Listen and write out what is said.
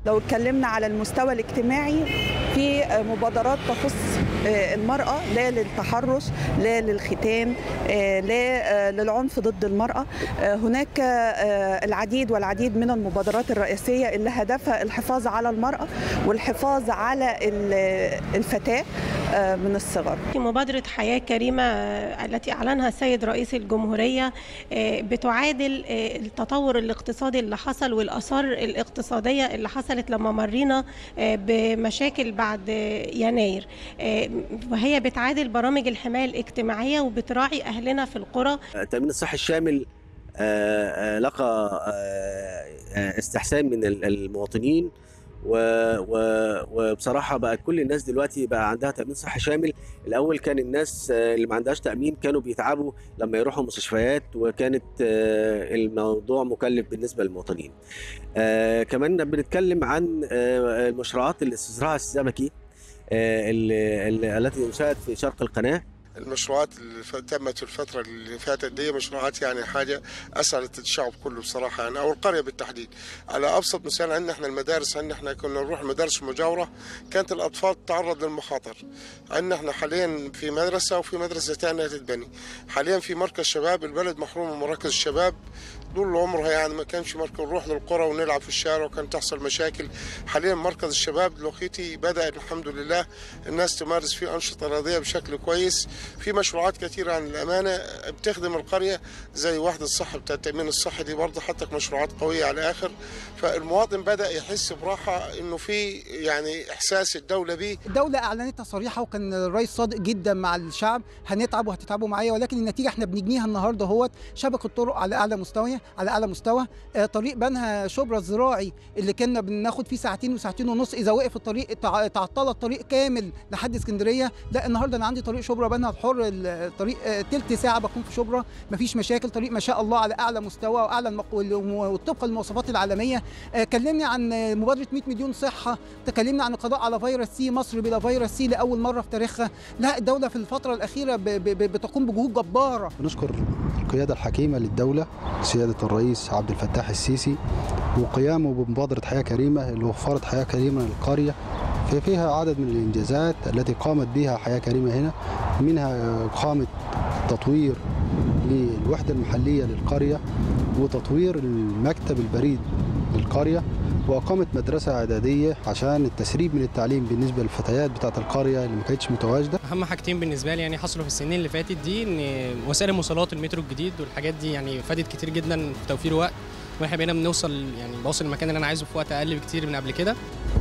لو اتكلمنا على المستوى الاجتماعي في مبادرات تخص المرأة لا للتحرش لا للختان لا للعنف ضد المرأة هناك العديد والعديد من المبادرات الرئيسية اللي هدفها الحفاظ على المرأة والحفاظ على الفتاة من الصغر في مبادرة حياة كريمة التي أعلنها السيد رئيس الجمهورية بتعادل التطور الاقتصادي اللي حصل والآثار الاقتصادية اللي حصلت لما مرينا بمشاكل بعد يناير وهي بتعادل برامج الحماية الاجتماعية وبتراعي أهلنا في القرى التأمين الصحي الشامل لقى استحسان من المواطنين وبصراحه بقى كل الناس دلوقتي بقى عندها تامين صحي شامل الاول كان الناس اللي ما عندهاش تامين كانوا بيتعبوا لما يروحوا مستشفيات وكانت الموضوع مكلف بالنسبه للمواطنين كمان بنتكلم عن المشروعات الاستزراع السمكي التي انشات في شرق القناه المشروعات اللي تمت في الفترة اللي فاتت دي مشروعات يعني حاجة أسعدت الشعب كله بصراحة يعني أو القرية بالتحديد على أبسط مثال عندنا احنا المدارس عندنا احنا كنا نروح المدارس المجاورة كانت الأطفال تتعرض للمخاطر عندنا احنا حاليا في مدرسة وفي مدرسة ثانية تتبني حاليا في مركز شباب البلد محروم من مراكز الشباب طول عمرها يعني ما كانش مركز نروح للقرى ونلعب في الشارع وكانت تحصل مشاكل حاليا مركز الشباب دلوقتي بدأ الحمد لله الناس تمارس فيه أنشطة رياضية بشكل كويس في مشروعات كثيرة عن الأمانة بتخدم القرية زي وحدة الصحة بتاع التأمين الصحي دي برضه حتى مشروعات قوية على آخر فالمواطن بدأ يحس براحة إنه في يعني إحساس الدولة بيه الدولة أعلنتها صريحة وكان الرئيس صادق جدا مع الشعب هنتعب وهتتعبوا معايا ولكن النتيجة احنا بنجنيها النهاردة هوت شبكة طرق على أعلى مستوى على أعلى مستوى آه طريق بنها شبرا الزراعي اللي كنا بناخد فيه ساعتين وساعتين ونص إذا وقف الطريق تعطل الطريق كامل لحد اسكندرية لا النهاردة أنا عندي طريق شبرا بنها الحر الطريق تلت ساعه بكون في شبرا مفيش مشاكل طريق ما شاء الله على اعلى مستوى واعلى المق... وطبقا للمواصفات العالميه كلمني عن مبادره 100 مليون صحه تكلمنا عن القضاء على فيروس سي مصر بلا فيروس سي لاول مره في تاريخها لا الدوله في الفتره الاخيره ب... ب... بتقوم بجهود جباره بنشكر القياده الحكيمه للدوله سياده الرئيس عبد الفتاح السيسي وقيامه بمبادره حياه كريمه اللي وفرت حياه كريمه للقريه فيها عدد من الانجازات التي قامت بها حياه كريمه هنا منها إقامة تطوير للوحدة المحلية للقرية وتطوير المكتب البريد للقرية وأقامت مدرسة إعدادية عشان التسريب من التعليم بالنسبة للفتيات بتاعة القرية اللي ما كانتش متواجدة أهم حاجتين بالنسبة لي يعني حصلوا في السنين اللي فاتت دي إن وسائل المواصلات المترو الجديد والحاجات دي يعني فادت كتير جدا في توفير وقت واحنا بقينا بنوصل يعني بوصل المكان اللي انا عايزه في وقت اقل بكتير من قبل كده